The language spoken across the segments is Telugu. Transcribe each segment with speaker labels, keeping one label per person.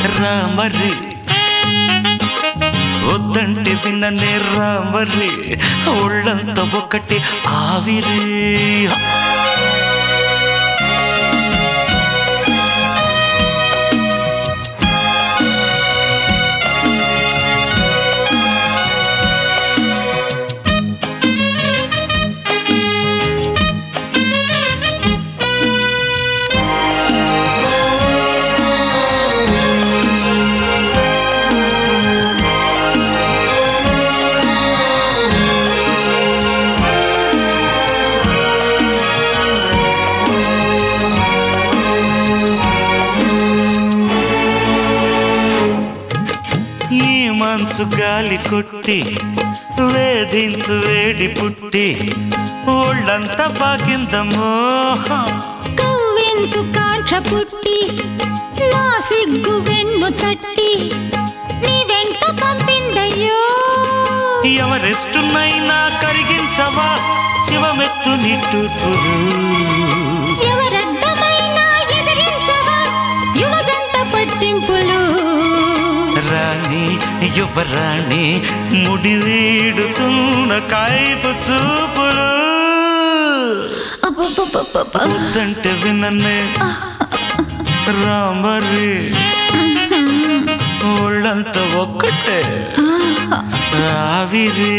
Speaker 1: రామరి వద్దంటే విన్ననే రామరి ఒళ్ళంతా ఒకటి ఆవిరి ఈ మంచు గాలి కొట్టి వేధించు వేడి పుట్టి ఒళ్ళంతా బాకింద మోహం
Speaker 2: కవ్వించు కాంక్ష పుట్టి నా సిగ్గు వెన్ను తట్టి నీ వెంట పంపిందయ్యో
Speaker 1: ఎవరెస్టునైనా కరిగించవా శివమెత్తు నిట్టూర్పులు
Speaker 2: ఎవరడ్డమైనా ఎదిరించవా యువ జంట పట్టింపులు
Speaker 1: రాణి యువరాణి ముడి వీడుతున్న కాయపు చూపులు
Speaker 2: అబ్బబ్బబ్బబ్బబ్బ.
Speaker 1: వద్దంటే విననే రామరి ఒళ్ళంతా ఒక్కటే ఆవిరి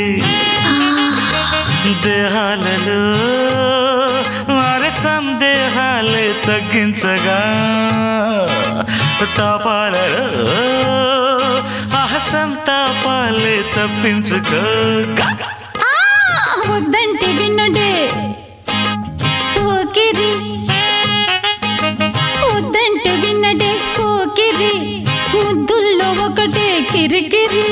Speaker 1: దేహాలలో వారి సందేహాలే తగ్గించగా తాపాలలో అహసంతాపాలే తప్పించుకోగా
Speaker 2: ఆ, వద్దంటే విన్నడే పోకిరి వద్దంటే విన్నడే పోకిరి ముద్దుల్లో ఒకటే కిరికిరి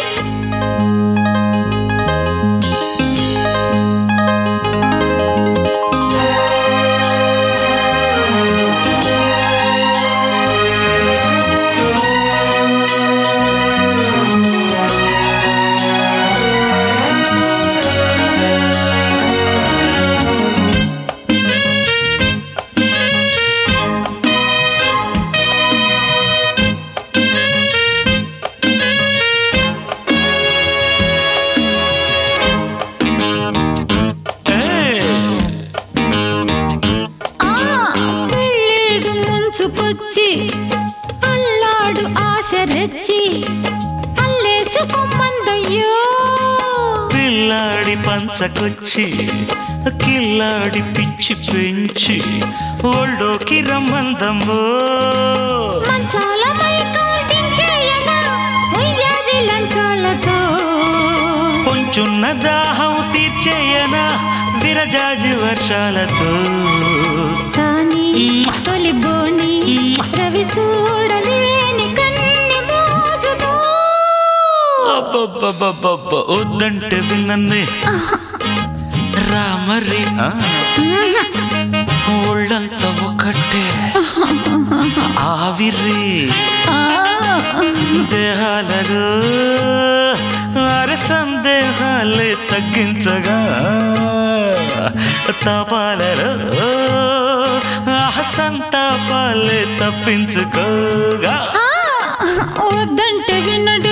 Speaker 2: ఆ పెళ్ళేడు ముంచుకొచ్చి అల్లాడు ఆశ రెచ్చి అల్లేసుకోమందయ్యో
Speaker 1: పిల్లాడి పంచకొచ్చి కిల్లాడి పిచ్చి పెంచి ఒళ్ళోకి రమ్మందమ్మో
Speaker 2: మంచాల మైకం దించేయనా ఉయ్యారి లంచాలతో
Speaker 1: కొంచున్న దాహం తీర్చేయనా విరజాజి వర్షాలతో
Speaker 2: కానీ తొలి బోణి రవి చూడలేని కన్ని మోజుతో
Speaker 1: అబ్బబ్బబ్బబ్బబ్బ, వద్దంటే విన్నన్నే రామరి ఆ, ఒళ్ళంతా ఒకటే ఆవిరి
Speaker 2: ఆ,
Speaker 1: దేహాలలో అర సందేహాలే తగ్గించగా తపాలలో అహసంతాపాలే తప్పించుకోగా
Speaker 2: ఆ, వద్దంటే వినడే